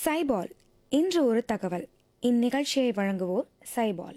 சைபால் இன்று ஒரு தகவல் இந்நிகழ்ச்சியை வழங்குவோர் சைபால்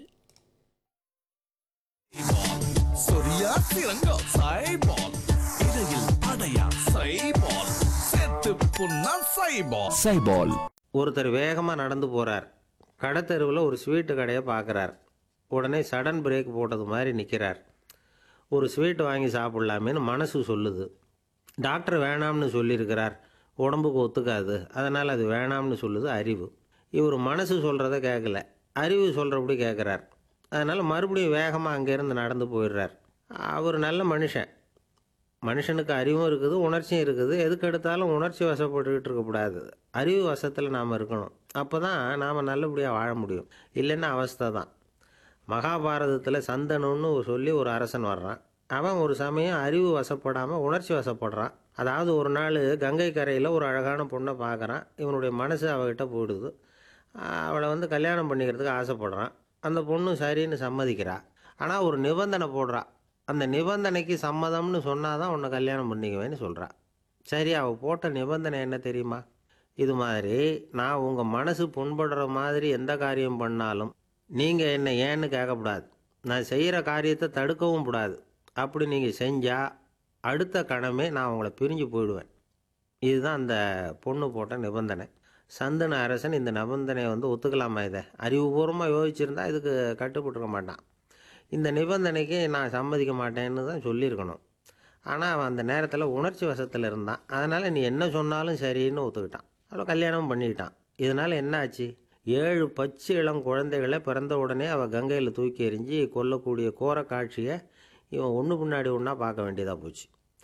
சொரியா சிறங்கோ சைபால் இடையில் அடையா சைபால் செத்து புண்ணா சைபால் சைபால் ஒருத்தர் வேகமாக நடந்து போகிறார் கடைத்தெருவில் ஒரு ஸ்வீட்டு கடையை பார்க்குறார் உடனே சடன் பிரேக் போட்டது மாதிரி நிற்கிறார் ஒரு ஸ்வீட் வாங்கி சாப்பிட்லாமேன்னு மனசு சொல்லுது டாக்டர் வேணாம்னு சொல்லியிருக்கிறார் உடம்புக்கு ஒத்துக்காது அதனால் அது வேணாம்னு சொல்லுது அறிவு இவர் மனசு சொல்கிறத கேட்கல அறிவு சொல்கிறபடி கேட்குறார் அதனால் மறுபடியும் வேகமாக அங்கேருந்து நடந்து போயிடுறார் அவர் நல்ல மனுஷன் மனுஷனுக்கு அறிவும் இருக்குது உணர்ச்சியும் இருக்குது எதுக்கு எடுத்தாலும் உணர்ச்சி வசப்பட்டுக்கிட்டு இருக்கக்கூடாது அறிவு வசத்தில் நாம் இருக்கணும் அப்போ தான் நாம் நல்லபடியாக வாழ முடியும் இல்லைன்னா அவஸ்தை தான் மகாபாரதத்தில் சந்தனுன்னு சொல்லி ஒரு அரசன் வர்றான் அவன் ஒரு சமயம் அறிவு வசப்படாமல் உணர்ச்சி வசப்படுறான் அதாவது ஒரு நாள் கங்கை கரையில் ஒரு அழகான பொண்ணை பார்க்குறான் இவனுடைய மனசு அவகிட்ட போயிடுது அவளை வந்து கல்யாணம் பண்ணிக்கிறதுக்கு ஆசைப்படுறான் அந்த பொண்ணு சரின்னு சம்மதிக்கிறா ஆனால் ஒரு நிபந்தனை போடுறா அந்த நிபந்தனைக்கு சம்மதம்னு சொன்னால் தான் உன்னை கல்யாணம் பண்ணிக்குவேன்னு சொல்கிறா சரி அவள் போட்ட நிபந்தனை என்ன தெரியுமா இது மாதிரி நான் உங்கள் மனசு புண்படுற மாதிரி எந்த காரியம் பண்ணாலும் நீங்கள் என்னை ஏன்னு கேட்கக்கூடாது நான் செய்கிற காரியத்தை தடுக்கவும் கூடாது அப்படி நீங்கள் செஞ்சால் அடுத்த கணமே நான் உங்களை பிரிஞ்சு போயிடுவேன் இதுதான் அந்த பொண்ணு போட்ட நிபந்தனை சந்தன அரசன் இந்த நிபந்தனையை வந்து ஒத்துக்கலாமா இதை அறிவுபூர்வமாக யோசிச்சிருந்தா இதுக்கு கட்டுப்பட்டுருக்க மாட்டான் இந்த நிபந்தனைக்கு நான் சம்மதிக்க மாட்டேன்னு தான் சொல்லியிருக்கணும் ஆனால் அவன் அந்த நேரத்தில் உணர்ச்சி வசத்தில் இருந்தான் அதனால் நீ என்ன சொன்னாலும் சரின்னு ஒத்துக்கிட்டான் அவளை கல்யாணம் பண்ணிக்கிட்டான் இதனால் என்ன ஆச்சு ஏழு பச்சை இளம் குழந்தைகளை பிறந்த உடனே அவள் கங்கையில் தூக்கி எறிஞ்சு கொல்லக்கூடிய கோர காட்சியை இவன் ஒன்று பின்னாடி ஒன்றா பார்க்க வேண்டியதாக போச்சு